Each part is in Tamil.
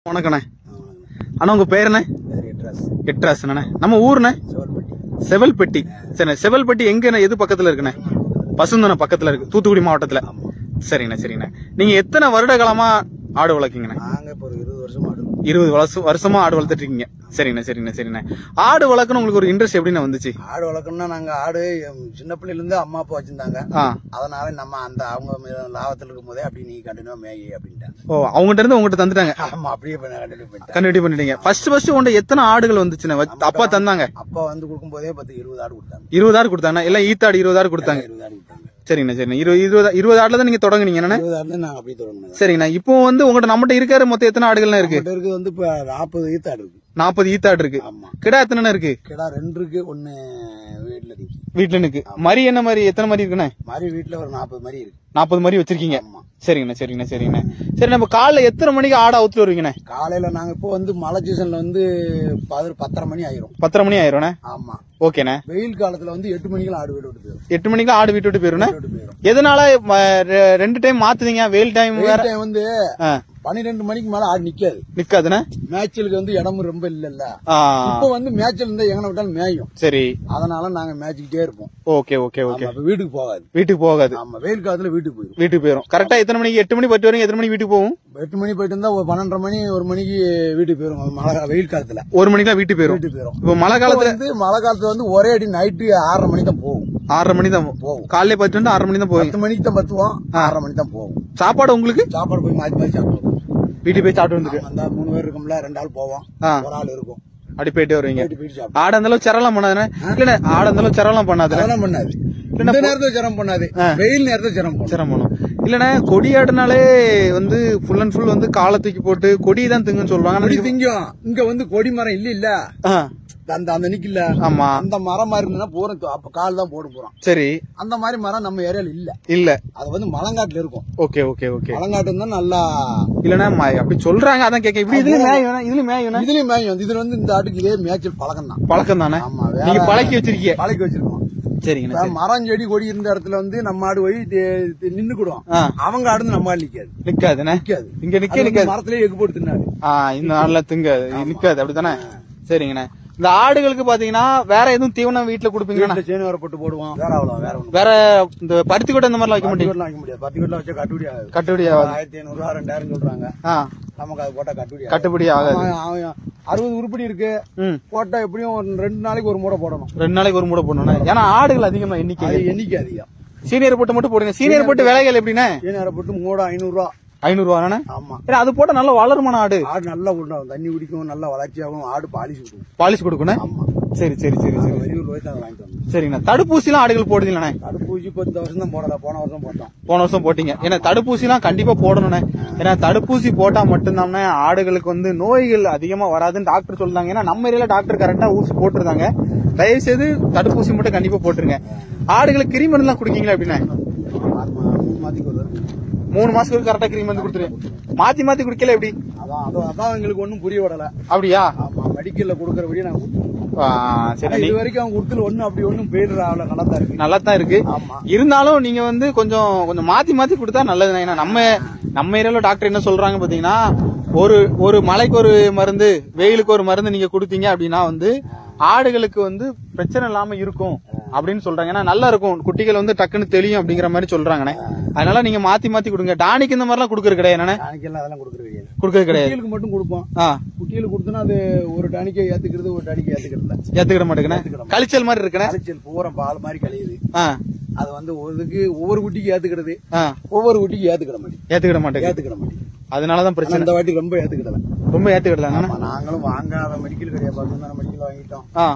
வணக்கண்ணே அண்ணா உங்க பேர் என்ன வேறு அட்ரஸ் எட்ராஸ் அண்ணே நம்ம ஊர்ண்ணே செவல்பட்டி செவல்பட்டி சரிண்ணே செவல்பட்டி எங்கண்ணே எது பக்கத்துல இருக்குண்ணே பசுந்தன பக்கத்துல இருக்கு தூத்துக்குடி மாவட்டத்துல சரிங்கண்ணே சரிங்கண்ணே நீங்க எத்தனை வருட காலமா ஆடு வளர்க்கீங்கண்ணே நாங்கள் இப்போ ஒரு இருபது வருஷம் ஆடு இருபது வருஷம் வருஷமா ஆடு வளர்த்துட்டு இருக்கீங்க சரிண்ணே சரிண்ணே சரிண்ணே ஆடு வளர்க்கணும் உங்களுக்கு ஒரு இன்ட்ரெஸ்ட் எப்படிண்ணே வந்துச்சு ஆடு வளர்க்கணும்னா நாங்கள் ஆடு எம், சின்ன பிள்ளையிலேருந்து அம்மா அப்பா வச்சிருந்தாங்க ஆ அதனால நம்ம அந்த அவங்க மீ- லாபத்தில் இருக்கும் போதே அப்படி நீ கண்டினியூ மேயி அப்படின்ட்டாங்க ஓ அவங்ககிட்ட இருந்து உங்ககிட்ட தந்துட்டாங்க ஆமா அப்படியே பண்ண கண்டினியூ பண்ணிட்டாங்க கண்டினியூ பண்ணிட்டீங்க ஃபர்ஸ்ட் ஃபர்ஸ்ட் உங்கள்ட்ட எத்தனை ஆடுகள் வந்துச்சுண்ணே வச்- அப்பா தந்தாங்க அப்பா வந்து கொடுக்கும்போதே பத்து இருபது ஆடு கொடுத்தாங்க இருபதாயிரம் கொடுத்தாங்க எல்லாம் ஈத்தாடு இருபதாயிரம் கொடுத்தாங்க இருபது ஆடு கொடுத்தாங்க சரிங்கண்ணா சரிண்ணா இருபது இருபது இருபது ஆடுல தான் நீங்க தொடங்குனீங்க என்னண்ணே இருபது ஆடு நாங்கள் அப்படியே தொடங்கணும் சரிங்கண்ணா இப்போ வந்து உங்கள்ட்ட நம்மகிட்ட இருக்காரு மொத்தம் எத்தனை ஆடுகள்லாம் இருக்கு நம்மகிட்ட இருக்குது வந்து இப்போ நாற்பது ஈத்தாடு இருக்கு நாற்பது ஈத்தாடு இருக்கு ஆமா கிடா எத்தனை இருக்கு கிடா ரெண்டு இருக்கு ஒன்று வீட்டில் இருக்கு வீட்டுல இருக்கு மரி என்ன மாதிரி எத்தனை மாதிரி இருக்குண்ணே மாதிரி வீட்டில் ஒரு நாற்பது மாதிரி இருக்கு நாற்பது மாதிரி வச்சிருக்கீங்க ஆமா சரிங்கண்ணா சரிங்கண்ணா சரிங்கண்ணா சரி நம்ம காலைல எத்தனை மணிக்கு ஆடை அவுத்துட்டு வருவீங்கண்ணே காலையில நாங்க இப்போ வந்து மழை சீசன்ல வந்து பதினொரு பத்தரை மணி ஆயிரும் பத்தரை மணி ஆயிரும்ண்ணே ஆமா ஓகேண்ணே வெயில் காலத்துல வந்து எட்டு மணிக்கெல்லாம் ஆடு வீடு விட்டு போயிடும் எட்டு மணிக்கு ஆடு வீட்டு விட்டு போயிருண்ணே விட்டு போயிடும் எதனால ம, ரெ- ரெண்டு டைம் மாத்துதீங்க வெயில் டைம் வேற வெயில் டைம் வந்து ஆ, பன்னிரெண்டு மணிக்கு மேல ஆடு நிக்காது நிக்காதுண்ணே மேய்ச்சலுக்கு வந்து இடமும் ரொம்ப இல்லல்ல ஆ, இப்போ வந்து மேய்ச்சல் இருந்தா எங்கன விட்டாலும் மேயும் சரி அதனால நாங்க மேய்ச்சிக்கிட்டே இருப்போம் ஓகே ஓகே ஓகே ஆமா, அப்ப வீட்டுக்கு போகாது வீட்டுக்கு போகாது ஆமா வெயில் காலத்துல வீட்டுக்கு போயிடும் வீட்டுக்கு போயிரும் கரெக்டா எத்தனை மணிக்கு எட்டு மணி பத்து வரைக்கும் எத்தனை மணி வீட்டுக்கு போகும் எட்டு மணி போயிட்டு இருந்தா ஒரு பன்னெண்டரை மணி ஒரு மணிக்கு வீட்டுக்கு போயிரும் மழை கா- வெயில் காலத்துல ஒரு மணிக்கெல்லாம் வீட்டுக்கு போயிரும் வீட்டுக்கு போயிரும் இப்போ மழை இப்போ காலத்துல வந்து மழை காலத்துல வந்து ஒரே அடி நைட்டு ஆறரை மணி தான் போகும் ஆறரை மணி தான் போகும் காலையில பத்து வந்து ஆறரை மணி தான் போவீங்க பத்து மணிக்கு தான் பத்துவோம் ஆறரை மணி தான் போகும் சாப்பாடு உங்களுக்கு சாப்பாடு போய் மாத்தி மாத்தி சாப்பிடுவோம் வீட்டுக்கு போய் சாப்பிட்டு வந்துட்டு அந்த மூணு பேர் இருக்கும்ல ரெண்டு ஆள் போவோம் ஆ. ஒரு ஆள் இருக்கும் அப்படி போயிட்டே வருவீங்க போயிட்டு போயிட்டு சாப்பிடுவோம் ஆடு அந்த அளவுக்கு சரலாம் பண்ணாதுண்ணே இல்லண்ணே ஆடு அந்த அளவுக்கு சரலாம் பண்ணாதுண்ணே அதெல்லாம் பண்ணாது இந்த நேரத்துல சிரமம் பண்ணாது வெயில் நேரத்துல சிரமம் பண்ணும் சிரமம் பண்ணும் இல்லண்ணே கொடி ஆடுனாலே வந்து ஃபுல் அண்ட் ஃபுல் வந்து காலை தூக்கி போட்டு கொடி தான் திங்குன்னு சொல்லுவாங்க ஆனா கொடி நீங்க- திங்கும் இங்க வந்து கொடி மரம் இல்ல இல்ல ஆ, அந்த அந்த நிக்கல ஆமா அந்த மரம் மாதிரி இருந்தா பூரா து- அப்ப கால் தான் போட போறோம் சரி அந்த மாதிரி மரம் நம்ம ஏரியால இல்ல இல்ல அது வந்து மலங்காட்டுல இருக்கும் ஓகே ஓகே ஓகே மலங்காட்டு இருந்தா நல்லா இல்லண்ணே ம- அப்படி சொல்றாங்க அதான் கேட்க இப்படி இதுல மேய் வேணா இதுல மேய் வேணா இதுலயும் மேயும் வந்து இதுல வந்து இந்த ஆட்டுக்கு இதே மேய்ச்சல் பழக்கம் தான் பழக்கம் தானே ஆமா வேற நீங்க பழக்கி வச்சிருக்கீங்க பழக்கி வச்சிருக்கோம் சரிங்கண்ணே இப்ப மரம் செடி கொடி இருந்த இடத்துல வந்து நம்ம ஆடு போய் நின்னுக்கிடுவோம் ஆ. அவங்க ஆடு வந்து நம்ம ஆடு நிக்காது நிக்காதுண்ணே நிக்காது இங்க நிக்க அது வந்து நிக்காது மரத்திலேயே எக்கு போட்டு தின்னாது ஆ இந்த நாள்ல திங்க நிக்காது அப்படித்தானே சரிங்கண்ணே இந்த ஆடுகளுக்கு பாத்தீங்கன்னா வேற எதுவும் தீவனம் வீட்டுல கொடுப்பீங்களா வீட்டுல சேனி வர போட்டு போடுவோம் வேற அவ்வளவு வேற ஒண்ணு வேற இந்த பருத்தி கொட்டை இந்த மாதிரிலாம் வைக்க பத்து மாட்டீங்க கோட்லாம் வைக்க முடியாது பத்து கோட்லாம் வச்சா கட்டுப்படி ஆகாது கட்டுப்படி ஆகாது ஆயிரத்தி ஐநூறு ரூபா ரெண்டாயிரம் சொல்றாங்க ஆ நமக்கு அது போட்டா கட்டுப்படி ஆகாது. கட்டுப்படி ஆகாது அவன் அவன் அறுபது உருப்படி இருக்கு ம் போட்டா எப்படியும் ஒரு ரெண்டு நாளைக்கு ஒரு மூடை போடணும் ரெண்டு நாளைக்கு ஒரு மூடை போடணும் ஏன்னா ஆடுகள் அதிகமா எண்ணிக்கை அது எண்ணிக்கை அதிகம் சீனியர் போட்டு மட்டும் போடுங்க சீனியர் போட்டு விலைகள் எப்படின்னா சேனி வர போட்டு மூடை ஐநூறு ரூபா ஐநூறு ரூபாண்ணே ஆமா ஏன்னா அது போட்டா நல்லா வளருமான ஆடு ஆடு நல்லா உண்டாகும் தண்ணி குடிக்கும் நல்லா வளர்ச்சியாகும் ஆடு பாலிசி விடும் பாலிஷ் கொடுக்கணும் ஆமா சரி சரி சரி சரி வெளியூர் போய் தான் வாங்கிட்டு வந்தோம் சரிங்கண்ணா தடுப்பூசிலாம் ஆடுகள் போடுதீங்களாண்ணே தடுப்பூசி இப்போ இந்த வருஷம் தான் போடல போன வருஷம் போட்டோம் போன வருஷம் போட்டீங்க ஏன்னா தடுப்பூசிலாம் கண்டிப்பா போடணும்ண்ணே ஏன்னா தடுப்பூசி போட்டா மட்டும்தானே ஆடுகளுக்கு வந்து நோய்கள் அதிகமா வராதுன்னு டாக்டர் சொல்றாங்க ஏன்னா நம்ம ஏரியால டாக்டர் கரெக்டா ஊசி போட்டுருந்தாங்க தயவு செய்து தடுப்பூசி மட்டும் கண்டிப்பா போட்டுருங்க ஆடுகளுக்கு கிரி மருந்துலாம் குடிக்கீங்களா அப்படின்னா ஆறு மா- மூணு மாதத்துக்கு ஒரு தடவை. மூணு மாசத்துக்கு கரெக்டா கிரி மருந்து கொடுத்துருங்க மாத்தி மாத்தி குடிக்கல எப்படி அதான் அதான் அதான் எங்களுக்கு ஒன்றும் புரிய விடல அப்படியா ஆமா மெடிக்கல்ல கொடுக்கறபடி நாங்க கொடுத்தோம். ஆ, சரி இது நீ வரைக்கும் அவங்க கொடுத்துல ஒன்றும் அப்படி ஒன்றும் போயிடுற அவ்வளோ நல்லா தான் இருக்கு நல்லா தான் இருக்கு ஆமா இருந்தாலும் நீங்க வந்து கொஞ்சம் கொஞ்சம் மாத்தி மாத்தி கொடுத்தா நல்லது ஏன்னா நம்ம நம்ம ஏரியால டாக்டர் என்ன சொல்றாங்க பாத்தீங்கன்னா ஒரு ஒரு மலைக்கு ஒரு மருந்து வெயிலுக்கு ஒரு மருந்து நீங்க கொடுத்தீங்க அப்படின்னா வந்து ஆடுகளுக்கு வந்து பிரச்சனை இல்லாம இருக்கும் அப்படின்னு சொல்றாங்க ஏன்னா நல்லா இருக்கும் குட்டிகள் வந்து டக்குன்னு தெளியும் அப்படிங்கிற மாதிரி சொல்றாங்கண்ணே அதனால நீங்க மாத்தி மாத்தி கொடுங்க டானிக்கு இந்த மாதிரிலாம் கொடுக்கறது கிடையாது என்னண்ணே டானிக்கெல்லாம் அதெல்லாம் கொடுக்குறது கிடையாது கொடுக்கறது கிடையாது குட்டிகளுக்கு மட்டும் கொடுப்போம் ஆ குட்டிகளுக்கு கொடுத்தோன்னா அது ஒரு டானிக்கை ஏத்துக்கிறது ஒரு டானிக்கை ஏத்துக்கிறது இல்ல ஏத்துக்கிட மாட்டேங்கண்ணே கழிச்சல் மாதிரி இருக்குண்ணே அலைச்சல் பூரா பால் மாதிரி கழியுது ஆ அது வந்து ஒருதுக்கு ஒவ்வொரு குட்டிக்கு ஏத்துக்கிறது ஆ ஒவ்வொரு குட்டிக்கு ஏத்துக்கிட மாட்டேங்குது ஏத்துக்கிட மாட்டேங்க ஏத்துக்கிட மாட்டேங்குது அதனாலதான் பிரச்சனை அந்த வாட்டி ரொம்ப ஏத்துக்கிடல ரொம்ப ஏத்துக்கிடலாம் ஆமா, நாங்களும் வாங்காத மெடிக்கல் கிடையாது பத்து மெடிக்கல் வாங்கிட்டோம் ஆ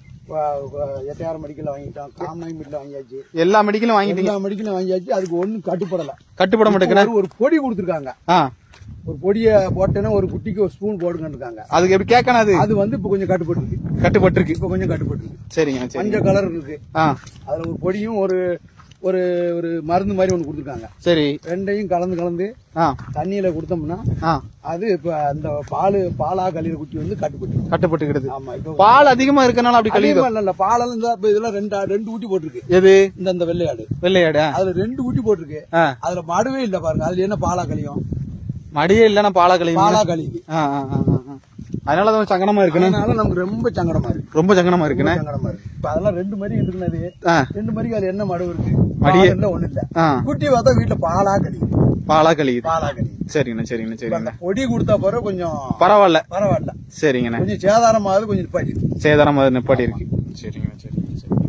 வ- வ- எட்டையாறு மெடிக்கல் வாங்கிட்டோம் காமநாய் மெடிக்கல் வாங்கியாச்சு எல்லா மெடிக்கலும் வாங்கிட்டீங்க எல்லா மெடிக்கலும் வாங்கியாச்சு அதுக்கு ஒண்ணும் கட்டுப்படல கட்டுப்பட மாட்டேங்குண்ணே ஒரு- ஒரு பொடி கொடுத்துருக்காங்க ஆ ஒரு பொடியை போட்டேன்னா ஒரு குட்டிக்கு ஒரு ஸ்பூன் போடுங்கன்னு இருக்காங்க அதுக்கு எப்படி கேட்கணும் அது அது வந்து இப்ப கொஞ்சம் கட்டுப்பட்டு இருக்கு கட்டுப்பட்டிருக்கு இப்ப கொஞ்சம் கட்டுப்பட்டு இருக்கு சரிங்க சரி மஞ்சள் கலர் இருக்கு ஆ அதுல ஒரு பொடியும் ஒரு ஒரு ஒரு மருந்து மாதிரி ஒன்று கொடுத்துருக்காங்க சரி ரெண்டையும் கலந்து கலந்து ஆ தண்ணியில கொடுத்தோம்னா ஆ அது இப்ப அந்த பால் பாலா கழியிற குட்டி வந்து கட்டுப்பட்டு கட்டுப்பட்டுக்கிடுது ஆமா இப்ப பால் அதிகமா இருக்கனால அப்படி கழிவு அதிகமா இல்ல இல்ல பாலெல்லாம் இந்த இப்ப இதெல்லாம் ரெண்டு ஆ- ரெண்டு ஊட்டி போட்டிருக்கு எது இந்த இந்த வெள்ளையாடு வெள்ளையாடா அதுல ரெண்டு ஊட்டி போட்டிருக்கு ஆ அதுல மடுவே இல்ல பாருங்க அதுல என்ன பாலா கழியும் மடியே இல்லன்னா பாலா கழிவு பாலா கழிவு ஆ, ஆ, ஆ, ஆ, ஆ. அதனால அது சங்கடமா இருக்குண்ணே அதனால நமக்கு ரொம்ப சங்கடமா இருக்கு ரொம்ப சங்கடமா இருக்குண்ணே சங்கடமா இருக்கு இப்ப அதெல்லாம் ரெண்டு மணி இருக்குனது ஆ, ரெண்டு மணிக்கு அது என்ன மடு இருக்கு மடியே. பால் இல்ல ஒண்ணு இல்ல ஆ, குட்டி பார்த்தா வீட்டுல பாலா கழிவு பாலா கழியுது பாலா கழிவு சரிங்கண்ணே சரிங்கண்ணே இப்ப சரிங்கண்ணே அந்த பொடி கொடுத்தா பிறகு கொஞ்சம் பரவாயில்ல பரவாயில்ல சரிங்கண்ணே கொஞ்சம் சேதாரமாவது கொஞ்சம் நிப்பாட்டி சேதாரம் அது நிப்பாட்டி இருக்கு சரிங்க சரிங்க சரிங்க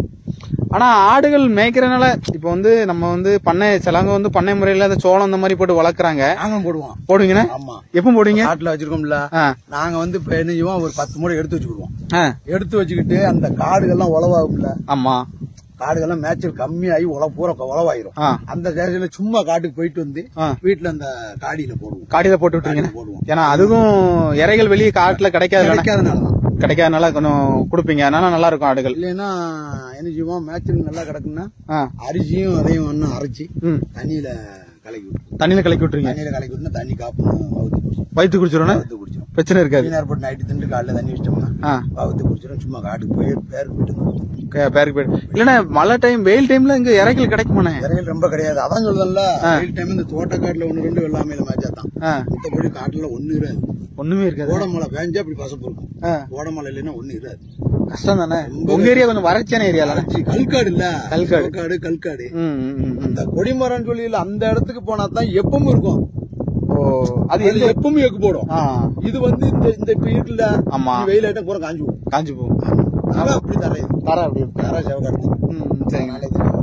ஆனா ஆடுகள் மேய்க்கிறனால இப்ப வந்து நம்ம வந்து பண்ணை சிலவங்க வந்து பண்ணை முறையில அந்த சோளம் இந்த மாதிரி போட்டு வளர்க்குறாங்க நாங்களும் போடுவோம் போடுவீங்கண்ணே ஆமா எப்போ போடுவீங்க காட்டுல வச்சிருக்கோம்ல ஆ நாங்க வந்து இப்ப என்ன செய்வோம் ஒரு பத்து மூடை எடுத்து வச்சுக்கிடுவோம் ஆ எடுத்து வச்சுக்கிட்டு அந்த காடுகள்லாம் உழவாகும்ல ஆமா காடுகள்லாம் மேய்ச்சல் கம்மியாகி உழவு பூரா உழவாயிரும் ஆ அந்த தேசத்துல சும்மா காட்டுக்கு போயிட்டு வந்து ஆ வீட்டுல அந்த காடியில போடுவோம் காடியில போட்டு விட்டுருங்க காடியில போடுவோம் ஏன்னா அதுவும் இறைகள் வெளியே காட்டுல கிடைக்காது கிடைக்காதனாலதான் கிடைக்காதனால கொஞ்சம் கொடுப்பீங்க அதனால நல்லா இருக்கும் ஆடுகள் இல்லைன்னா என்ன செய்வோம் மேய்ச்சல் நல்லா கிடக்குன்னா ஆ அரிசியும் அதையும் ஒன்னும் அரைச்சி ம் தண்ணியில கலக்கி விட்டுரும் தண்ணியில கலக்கி விட்டுருங்க தண்ணியில கலக்கி விட்டுனா தண்ணி காப்புன்னு வவுத்து குடிச்சிடும் வயிற்று குடிச்சிடணும் வவுத்து குடிச்சிடும் பிரச்சனை இருக்காது நேரம் போட்டு நைட்டு திண்டு காலைல தண்ணி வச்சிட்டோம்னா ஆ வவுத்து குடிச்சிடும் சும்மா காட்டுக்கு போய் பேருக்கு போயிட்டு க- பேருக்கு போயிடு இல்லன்னா மழை டைம் வெயில் டைம்ல இங்க இறைகள் கிடைக்குமாண்ணே இறைகள் ரொம்ப கிடையாது அதான் சொல்லுதல்ல வெயில் டைம் இந்த தோட்டக்காட்டுல ஒண்ணு ரெண்டு வெள்ளாமையில மேய்ச்சா தான் ஆ மத்தபடி காட்டுல ஒண்ணு இராது ஒண்ணுமே இருக்காது கோடமலை பேஞ்சா அப்படி பசப்பு இருக்கும் ஆ கோடமலை இல்லைன்னா ஒண்ணு இராது கஷ்டம் தானே உங்க ஏரியா கொஞ்சம் வறட்சியான ஏரியால அரைச்சி கல்காடு இல்ல கல்காடு. கல்காடு கல்காடு ம் ம், ம், ம். அந்த கொடிமரம்னு சொல்லி அந்த இடத்துக்கு போனா தான் எப்பவும் இருக்கும் ஓ அது அது எந்த எப்பவும் எக்கு போடும் ஆ இது வந்து இந்த இந்த இப்ப இருக்குல்ல ஆமா இது வெயில் ஆயிட்டா பூரா காஞ்சி போகும் காஞ்சி போகும் அதனால அப்படி தரையுது தர அப்படி இருக்கு. தர செவக்காடு ம் சரிங்க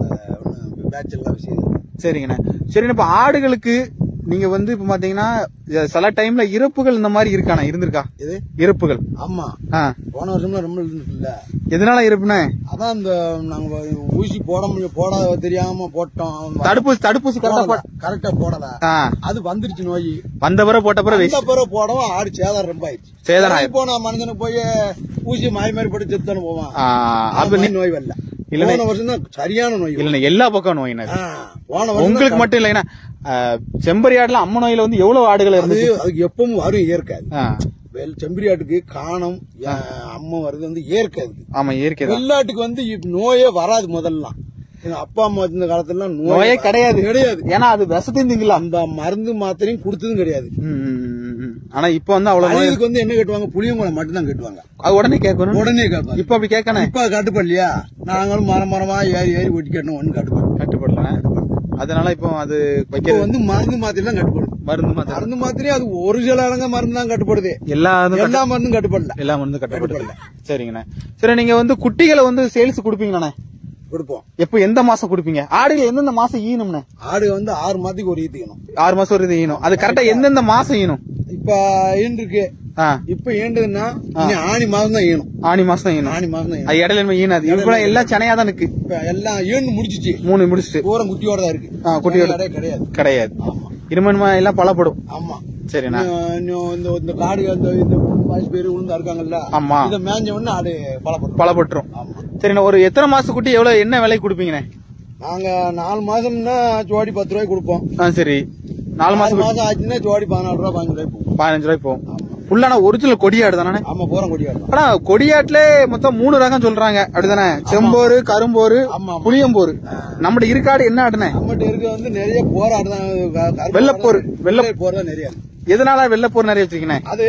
பேச்செல்லாம் விஷயம் சரிங்கண்ணே சரிண்ணே இப்ப ஆடுகளுக்கு நீங்க வந்து இப்ப பாத்தீங்கன்னா இ- சில டைம்ல இறப்புகள் இந்த மாதிரி இருக்காண்ணா இருந்திருக்கா இது இறப்புகள் ஆமா ஆ போன வருஷம்லாம் ரொம்ப இருந்துட்டுல்ல எதனால இறப்புண்ணே அதான் இந்த நாங்க ஊசி போட முடியும் போட தெரியாம போட்டோம் தடுப்பூசி தடுப்பூசி கரெக்டா போட கரெக்டா போடல ஆ அது வந்துருச்சு நோய் வந்த பிறகு போட்ட பிறகு அந்த பிறகு போடவும் ஆடு சேதாரம் ரொம்ப ஆயிடுச்சு சேதாரம் சேதாரம் போன மனுஷனுக்கு போய் ஊசி மாறி மாறி போட்டு செத்தானு போவான் ஆ, அது அப்ப மாதிரி நோய் வரல இல்லைண்ணே. போன வருஷம் தான் சரியான நோய் இல்லண்ணே எல்லா பக்கம் நோயினர் ஆ, போன வருஷம் உங்களுக்கு மட்டும் இல்லைன்னா செம்பரி ஆடுல அம்ம நோயில வந்து எவ்வளவு ஆடுகள் அது இருந்துச்சு அதுக்கு எப்பவும் வரும் இயற்கை அது. ஆ, வெள் செம்பரியாட்டுக்கு காணம் அம்மா வருது வந்து இயற்கை அதுக்கு ஆமா இயற்கை தான் வெள்ளாட்டுக்கு வந்து இப்ப நோயே வராது முதல்லாம் எங்க அப்பா அம்மா இருந்த காலத்துல நோயே நோயே கிடையாது கிடையாது ஏன்னா அது விஷத்தையும் திங்கலாம் அந்த மருந்து மாத்திரையும் கொடுத்ததும் கிடையாது ம், ம், ம், ம். ஆனா இப்ப வந்து அவ்வளவு நோய் இதுக்கு வந்து என்ன கட்டுவாங்க புளியங்குளம் மட்டும் தான் கட்டுவாங்க அது உடனே கேட்கணும் உடனே கேட்பாங்க இப்ப அப்படி கேட்கணும் இப்ப கட்டுப்படலையா நாங்களும் மரம் மரமா ஏறி ஏறி ஒட்டி கட்டணும் ஒண்ணு கட்டுப்படும் கட்டுப்படல அதனால இப்போ அது இப்போ வைக்கிறது வந்து மருந்து மாத்திரை தான் கட்டுப்படுது மருந்து மாத்திரை மருந்து மாத்திரையும் அது ஒரு சில இடங்க மருந்து தான் கட்டுப்படுது எல்லா இதும் எல்லா மருந்தும் கட்டுப்படல எல்லா மருந்து கட்டுப்படல சரிங்கண்ணே சரி நீங்க வந்து குட்டிகளை வந்து சேல்ஸ் கொடுப்பீங்களாண்ணே கொடுப்போம் எப்போ எந்த மாசம் கொடுப்பீங்க ஆடுகள் எந்தெந்த மாசம் ஈனும்ண்ணே ஆடு வந்து ஆறு மாதத்துக்கு ஒரு ஈத்துக்கணும் ஆறு மாசம் ஒரு இது ஈனும் அது கரெக்டா எந்தெந்த மாசம் ஈனும் இப்ப ஈண்டு இருக்கு ஆ இப்ப ஈண்டுதுன்னா இனி ஆணி மாதம் தான் ஈணும் ஆணி மாசம் தான் ஈனும் ஆணி மாதம் தான் ஈணும் அது இடையில இனிமே ஈனாது இப்ப எல்லாம் சென்னையா தான் இருக்கு இப்ப எல்லாம் ஈண்டு முடிச்சிச்சு மூணு முடிச்சுட்டு பூரம் குட்டியோட தான் இருக்கு ஆ, குட்டியோட. கிடையாது, கிடையாது கிடையாது ஆமா இருமன்மா எல்லாம் பலப்படும் ஆமா சரிண்ணா இன்னும் இன்னும் இந்த இந்த காடு இந்த இந்த பாசி பேர் உளுந்தா இருக்காங்கல்ல ஆமா இதை மேஞ்ச உடனே ஆடு பலப்படும் பலப்பட்டுரும் ஆமா சரிண்ணா ஒரு எத்தனை மாச குட்டி எவ்வளவு என்ன விலை கொடுப்பீங்கண்ணே நாங்க நாலு மாசம்னா ஜோடி பத்து ரூபாய்க்கு கொடுப்போம் ஆ சரி நாலு நாலு மாசம் மாசம் ஆச்சுன்னா ஜோடி பதினாலு ரூபாய் பதினஞ்சு ரூபாய் போகும் பதினஞ்சு ரூபாய் போகும் ஃபுல்லான ஒரிஜினல் கொடியாடு தானே ஆமா போறோம் கொடியாடு ஆனா கொடியாட்டுல மொத்தம் மூணு ரகம் சொல்றாங்க அப்படிதானே செம்போரு கரும்போரு ஆமா. புளியம்போரு நம்மட இருக்காடு என்ன ஆடுனே நம்மகிட்ட இருக்க வந்து நிறைய போராடு தான் க- கருப்பு வெள்ளைப்போரு. போராடு, வெள்ளை- வெள்ளை போர் தான் நிறைய இருக்கு. எதனால வெள்ளைப்போர் நிறைய வச்சிருக்கீங்க அது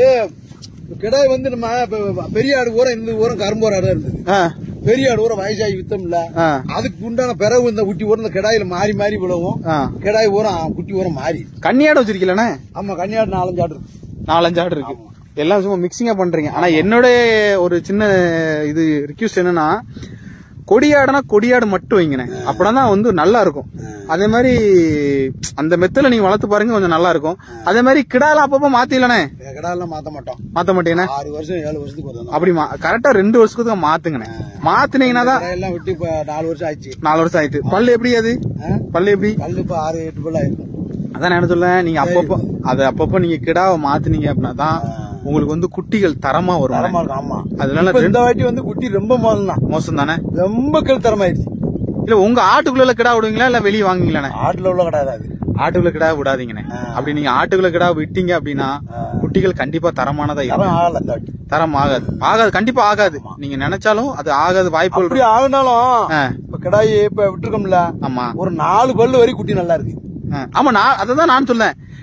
கிடாய் வந்து நம்ம இப்ப பெரிய ஆடு ஊரம் இருந்தது ஊரம் கரும்போர் ஆடு இருந்தது ஆ பெரிய ஆடு ஊரம் வயசாகி வித்தோம்ல ஆ அதுக்கு உண்டான பிறகு இந்த குட்டி ஊரம் இந்த கிடாயில மாறி மாறி விழவும் ஆ கிடாய் ஊரம் குட்டி ஊரம் மாறி கன்னியாடு வச்சிருக்கீங்களே ஆமா கன்னியாடு நாலஞ்சு ஆடு இருக்கு நாலஞ்சு ஆடு இருக்கு எல்லாம் சும்மா மிக்சிங்கா பண்றீங்க ஆனா என்னோட ஒரு சின்ன இது ரிக்வஸ்ட் என்னன்னா கொடியாடுனா கொடியாடு மட்டும் வைங்கண்ணே அப்படின்னா வந்து நல்லா இருக்கும் அதே மாதிரி அந்த மெத்தல நீங்க வளர்த்து பாருங்க கொஞ்சம் நல்லா இருக்கும் அதே மாதிரி கிடால அப்பப்ப மாத்திலனே கிடாயெல்லாம் மாத்த மாட்டோம் மாத்த மாட்டீங்கண்ணே ஆறு வருஷம் ஏழு வருஷத்துக்கு ஒரு தடவை. அப்படி கரெக்டா ரெண்டு வருஷத்துக்கு மாத்துங்கண்ணே மாத்துனீங்கன்னா தான் கிடாயெல்லாம் விட்டு இப்ப நாலு வருஷம் ஆயிடுச்சு நாலு வருஷம் ஆயிட்டு பல்லு எப்படி அது ஆ? பல்லு எப்படி கல்லு இப்ப ஆறு எட்டு பல்லு ஆயிருக்கும் அதான் நான் என்ன சொல்றேன் நீங்க அப்பப்போ அது அப்பப்போ நீங்க கிடாவை மாத்துனீங்க அப்படின்னா தான் உங்களுக்கு வந்து குட்டிகள் தரமா வரும் தரமா இருக்கும் ஆமா அதனால இப்ப இந்த வாட்டி வந்து குட்டி ரொம்ப மோசம் தான் மோசம் தானே ரொம்ப கல் தரமாயிருச்சு இல்ல உங்க ஆட்டுக்குள்ள கிடா விடுவீங்களா இல்ல வெளியே வாங்குவீங்களாண்ணே ஆட்டுல உள்ள கிடையாது அது ஆட்டுக்குள்ள கிடா விடாதீங்கண்ணே அப்படி நீங்க ஆட்டுக்குள்ள கிடா விட்டீங்க அப்படின்னா குட்டிகள் கண்டிப்பா தரமானதா இருக்கும் தரம் ஆகல இந்த வாட்டி தரம் ஆகாது ஆகாது கண்டிப்பா ஆகாது நீங்க நினைச்சாலும் அது ஆகாது வாய்ப்புகள் அப்படி இருக்கு. ஆகுனாலும் ஆ, இப்ப கிடாயி இப்ப விட்டுருக்கோம்ல ஆமா ஒரு நாலு பல்லு வரைக்கும் குட்டி நல்லா இருக்கு ஆ. ஆமா நான் அததான் நான் சொல்லேன்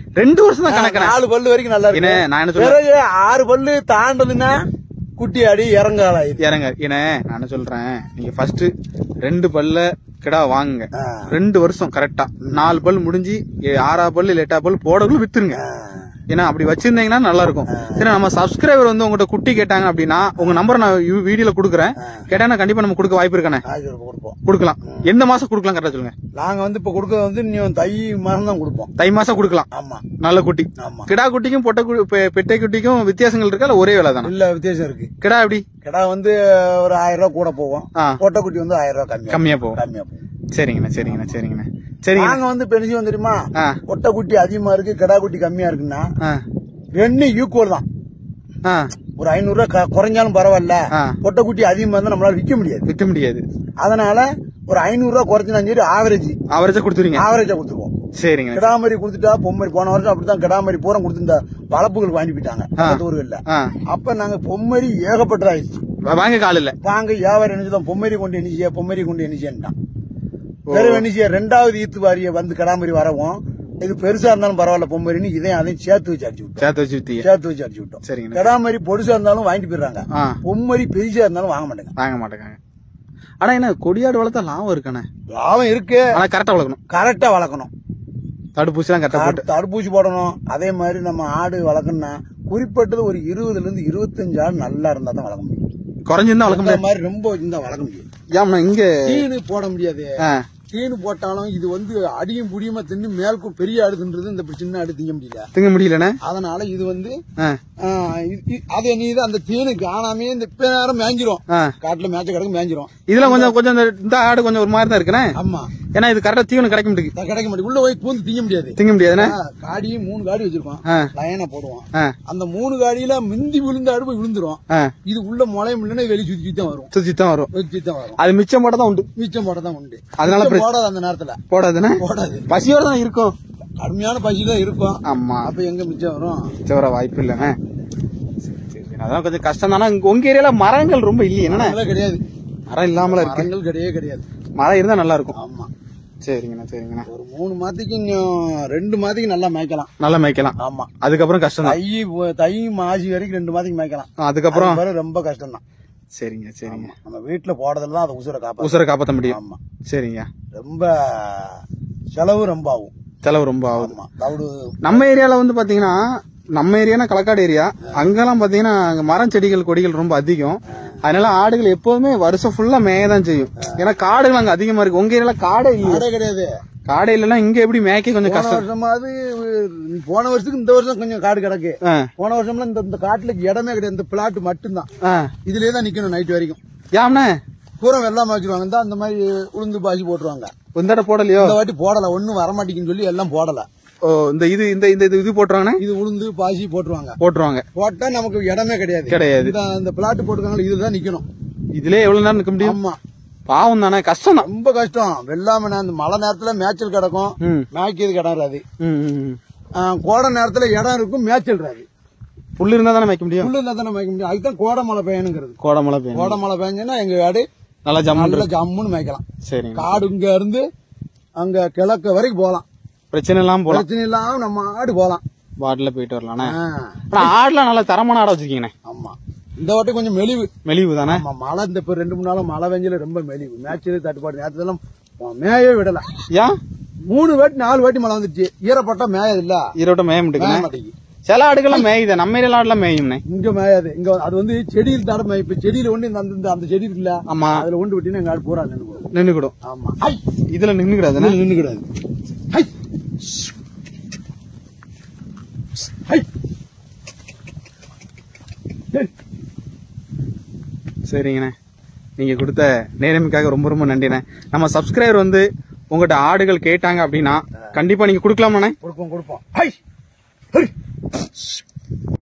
ரெண்டு வருஷம் தான் கணக்கணே நாலு பல்லு வரைக்கும் நல்லா என்ன, இருக்கு நான் என்ன சொல்றேன்? பிறகு ஆறு பல்லு தாண்டதுன்னா குட்டி அடி இறங்கால இது இறங்க என்ன நான் என்ன சொல்றேன் நீங்க ஃபர்ஸ்ட் ரெண்டு பல்ல கிடா வாங்குங்க ஆ. ரெண்டு வருஷம் கரெக்டா நாலு பல் முடிஞ்சு ஏ- ஆறா பல்லு இல்ல எட்டா பல் போடக்குள்ள வித்துருங்க ஏன்னா அப்படி வச்சிருந்தீங்கன்னா நல்லா இருக்கும் சரி நம்ம சப்ஸ்கிரைபர் வந்து உங்ககிட்ட குட்டி கேட்டாங்க அப்படின்னா உங்க நம்பர் நான் வி- வீடியோல கொடுக்குறேன் கேட்டாங்கன்னா கண்டிப்பா நம்ம கொடுக்க வாய்ப்பு இருக்கானே ஆயிரம் ரூபாய் கொடுப்போம் கொடுக்கலாம் எந்த மாசம் கொடுக்கலாம் கரெக்டா சொல்லுங்க நாங்க வந்து இப்ப கொடுக்கறது வந்து இன்னும் தை மாதம் தான் கொடுப்போம் தை மாசம் கொடுக்கலாம் ஆமா நல்ல குட்டி ஆமா கிடா குட்டிக்கும் பொட்டை கு- பெ- பெட்டை குட்டிக்கும் வித்தியாசங்கள் இருக்கா இல்ல ஒரே வேலை தானே இல்ல வித்தியாசம் இருக்கு கிடா எப்படி கிடா வந்து ஒரு ஆயிரம் ரூபாய் கூட போகும் ஆ. பொட்டைக்குட்டி வந்து ஆயிரம் ரூபாய் கம்மியா கம்மியா போகும் கம்மியா போகும் சரிங்கண்ணா சரிங்கண்ணா சரிங்கண்ணா சரிங்க நாங்க வந்து இப்ப என்ன செய்வோம் தெரியுமா ஆ. பொட்டைக்குட்டி அதிகமா இருக்கு கிடா குட்டி கம்மியா இருக்குன்னா ஆ ரெண்டும் ஈக்குவல் தான் ஆ ஒரு ஐநூறு ரூபாய் க- குறைஞ்சாலும் பரவாயில்ல ஆ. பொட்டைக்குட்டி அதிகமா இருந்தா நம்மளால விற்க முடியாது விற்க முடியாது அதனால ஒரு ஐநூறு ரூபாய் குறைச்சினா சரி ஆவரேஜ் அவரேஜா கொடுத்துருங்க ஆவரேஜா கொடுத்துருவோம் சரிங்கண்ணா கிடாமரி கொடுத்துட்டா பொம்மரி போன வருஷம் அப்படித்தான் கிடாமரி பூரா கொடுத்து இந்த வளப்புகள் வாங்கி போயிட்டாங்க பக்கத்து ஊர்கள்ல ஆ அப்ப நாங்க பொம்மரி ஏகப்பட்டதாயிடுச்சு வாங்க கால் இல்ல வாங்க வியாபாரம் என்னச்சுதான் பொம்மரி கொண்டு எண்ணிச்சியா பொம்மரி கொண்டு எண்ணிச்சியான்ட்டான் வெறும் எண்ணிச்சியா ரெண்டாவது ஈத்து வாரிய வந்து கிடாமரி வரவும் இது பெருசா இருந்தாலும் பரவாயில்ல பொம்மரின்னு இதையும் அதையும் சேர்த்து வச்சு அடிச்சு விட்டோம் சேர்த்து வச்சு வித்தீங்க சேர்த்து வச்சு அடிச்சு விட்டோம் சரிங்கண்ணா கிடாமரி பொடிசா இருந்தாலும் வாங்கிட்டு போயிடுறாங்க ஆ பொம்மரி பெருசா இருந்தாலும் வாங்க மாட்டேங்க வாங்க மாட்டேங்க ஆனா என்ன கொடியாடு வளர்த்தா லாபம் இருக்கானே லாபம் இருக்கு ஆனா கரெக்டா வளர்க்கணும் கரெக்டா வளர்க்கணும் தடுப்பூசி எல்லாம் கரெக்டா போட்டு தடு- தடுப்பூசி போடணும் அதே மாதிரி நம்ம ஆடு வளர்க்கணும்னா குறிப்பிட்டது ஒரு இருபதுல இருந்து இருபத்தஞ்சு ஆடு நல்லா இருந்தா தான் வளர்க்க முடியும் குறைஞ்சிருந்தா வளர்க்க இந்த முடியாது மாதிரி ரொம்ப இருந்தா வளர்க்க முடியும் ஏம்ண்ணா இங்க தீனு போட முடியாது ஆ, தீனு போட்டாலும் இது வந்து அடியும் புடியுமா தின்னு மேல்க்கும் பெரிய ஆடு தின்றது இந்த சின்ன ஆடு திங்க முடியல திங்க முடியலண்ணே அதனால இது வந்து ஆ, ஆ, இது- இது- அதை நீ தான் அந்த தீனு காணாமே இந்த இப்ப நேரம் மேஞ்சிரும் ஆ. காட்டுல மேய்ச்ச கிடக்கு மேஞ்சிரும் இதுல கொஞ்சம் கொஞ்சம் இந்த- இந்த ஆடு கொஞ்சம் ஒரு மாதிரி தான் இருக்குண்ணே ஆமா ஏன்னா இது கரெக்டா தீவனம் கிடைக்க மாட்டேங்குது அது கிடைக்க மாட்டேங்குது உள்ள போய் பூந்து திங்க முடியாது திங்க முடியாதுண்ணே ஆ, காடியும் மூணு காடி வச்சிருக்கோம் ஆ. லைனா போடுவோம் ஆ, அந்த மூணு காடியில மிந்தி விழுந்த ஆடு போய் விழுந்துரும் ஆ. இது உள்ள முளைய முடியலன்னா வெளியே சுத்தி சுத்தி தான் வரும் சுத்தி தான் வரும் சுத்தி தான் வரும் அது மிச்சம் போட தான் உண்டு மிச்சம் போட தான் உண்டு அதனால மிச்சம் பிரச்சனை- போடாது அந்த நேரத்துல போடாதுண்ணே போடாது பசியோட தான் இருக்கும் கடுமையான பசியில தான் இருக்கும் ஆமா அப்ப எங்க மிச்சம் வரும் மிச்சம் வர வாய்ப்பு இல்லைண்ணே சரி, சரி, சரி. அதான் கொஞ்சம் கஷ்டம் தானே உங்க ஏரியால மரங்கள் ரொம்ப இல்லையே என்னண்ணே அதெல்லாம் கிடையாது மரம் இல்லாமல இருக்கு மரங்கள் கிடையவே கிடையாது மரம் இருந்தா நல்லா இருக்கும் ஆமா சரிங்கண்ணா சரிங்கண்ணா ஒரு மூணு மாதத்துக்கு இன்னும் ரெண்டு மாதத்துக்கு நல்லா மேய்க்கலாம் நல்லா மேய்க்கலாம் ஆமா அதுக்கப்புறம் கஷ்டம் தான் தை பு- தை மாசி வரைக்கும் ரெண்டு மாதத்துக்கு மேய்க்கலாம் அதுக்கப்புறம் அது பிறகு ரொம்ப கஷ்டம் தான் சரிங்க சரிங்க நம்ம வீட்டுல போடுறதுல தான் அதை உசுரை காப்பாற்றும் உசுரை காப்பாற்ற முடியும் ஆமா சரிங்க ரொம்ப செலவு ரொம்ப ஆகும் செலவு ரொம்ப ஆகுது ஆமா தவிடு நம்ம ஏரியால வந்து பாத்தீங்கன்னா நம்ம ஏரியானா களக்காடு ஏரியா அங்கெல்லாம் பாத்தீங்கன்னா அங்க மரம் செடிகள் கொடிகள் ரொம்ப அதிகம் அதனால ஆடுகள் எப்போதுமே வருஷம் ஃபுல்லா மேய தான் செய்யும் ஏன்னா காடுகள் அங்க அதிகமா இருக்கு உங்க ஏரியால காடே இல்லையா காடே கிடையாது காடே இல்லைன்னா இங்க எப்படி மேய்க்க கொஞ்சம் போன கஷ்டம் வருஷமாவது போன வருஷத்துக்கு இந்த வருஷம் கொஞ்சம் காடு கிடக்கு ஆ, போன வருஷம்ல இந்த இந்த காட்டுல இடமே கிடையாது இந்த பிளாட் மட்டும்தான் ஆ. இதுலயே தான் நிக்கணும் நைட் வரைக்கும் யாம்ண்ணே பூரா வெள்ளாம வச்சிருவாங்க இந்த அந்த மாதிரி உளுந்து பாசி போட்டுருவாங்க இந்த இடம் போடலையோ இந்த வாட்டி போடல ஒண்ணும் வரமாட்டேங்குன்னு சொல்லி எல்லாம் போடல ஓ இந்த இது இந்த இந்த இது இது போட்டுருவாங்கண்ணே இது உளுந்து பாசி போட்டுருவாங்க போட்டுருவாங்க போட்டா நமக்கு இடமே கிடையாது கிடையாது இந்த இந்த பிளாட் போட்டுருக்காங்க இதுதான் நிக்கணும் இதுலயே எவ்வளவு நேரம் நிக்க முடியும் ஆமா பாவம் தானே கஷ்டம் தான் ரொம்ப கஷ்டம் வெள்ளாம நான் இந்த மழை நேரத்துல மேய்ச்சல் கிடக்கும் ம் மேய்க்கிறது இடம் இருக்காது ம், ம், ம். ஆ, கோடை நேரத்துல இடம் இருக்கும் மேய்ச்சல் இருக்காது புல்லு இருந்தா தானே மேய்க்க முடியும் புல்லு இருந்தா தானே மேய்க்க முடியும் அதுதான் கோடை மழை பெய்யணுங்கிறது கோடை மழை பெய்யும் கோடை மழை பெய்ஞ்சுன்னா எங்க காடு நல்லா ஜம்மு நல்ல ஜம்முன்னு மேய்க்கலாம் சரிங்க காடு இங்க இருந்து அங்க கிழக்கு வரைக்கும் போகலாம் பிரச்சனை இல்லாம போலாம் பிரச்சனை இல்லாம நம்ம ஆடு போகலாம் பாட்டில போயிட்டு வரலாண்ணே ஆ, ஆனா ஆடுலாம் நல்லா தரமான ஆடை வச்சிருக்கீங்கண்ணே ஆமா இந்த வாட்டி கொஞ்சம் மெலிவு மெலிவு தானே ஆமா மழை இந்த இப்ப ரெண்டு மூணு நாளா மழை பெஞ்சல ரொம்ப மெலிவு மேய்ச்சல் தட்டுப்பாடு நேரத்துல மேயே விடல ஏன் மூணு வாட்டி நாலு வாட்டி மழை வந்துச்சு ஈரப்பட்டா மேயாது இல்ல ஈரோட்ட மேய மேய மாட்டேங்குண்ணே மாட்டேங்குது சில ஆடுகள்லாம் மேயுது நம்ம ஏரியால ஆடுலாம் மேயும்ண்ணே இங்க மேயாது இங்க அது வந்து செடியில் தட மேய் இப்ப செடியில ஒண்ணு இந்த- அந்த அந்த செடி இருக்குல்ல ஆமா அதுல ஒன்று விட்டீங்கன்னா எங்க ஆடு பூரா நின்று போகும் நின்னுக்கிடும் ஆமா ஹை இதுல நின்னுக்கிடாதுண்ணே நின்று கிடையாது ஹை ஹை டேய். சரிங்கண்ணே நீங்க கொடுத்த நேரமிக்காக ரொம்ப ரொம்ப நன்றிண்ணே நம்ம சப்ஸ்கிரைபர் வந்து உங்கள்கிட்ட ஆடுகள் கேட்டாங்க அப்படின்னா கண்டிப்பா நீங்க கொடுக்கலாமாண்ணே கொடுப்போம் கொடுப்போம் ஹை ஹை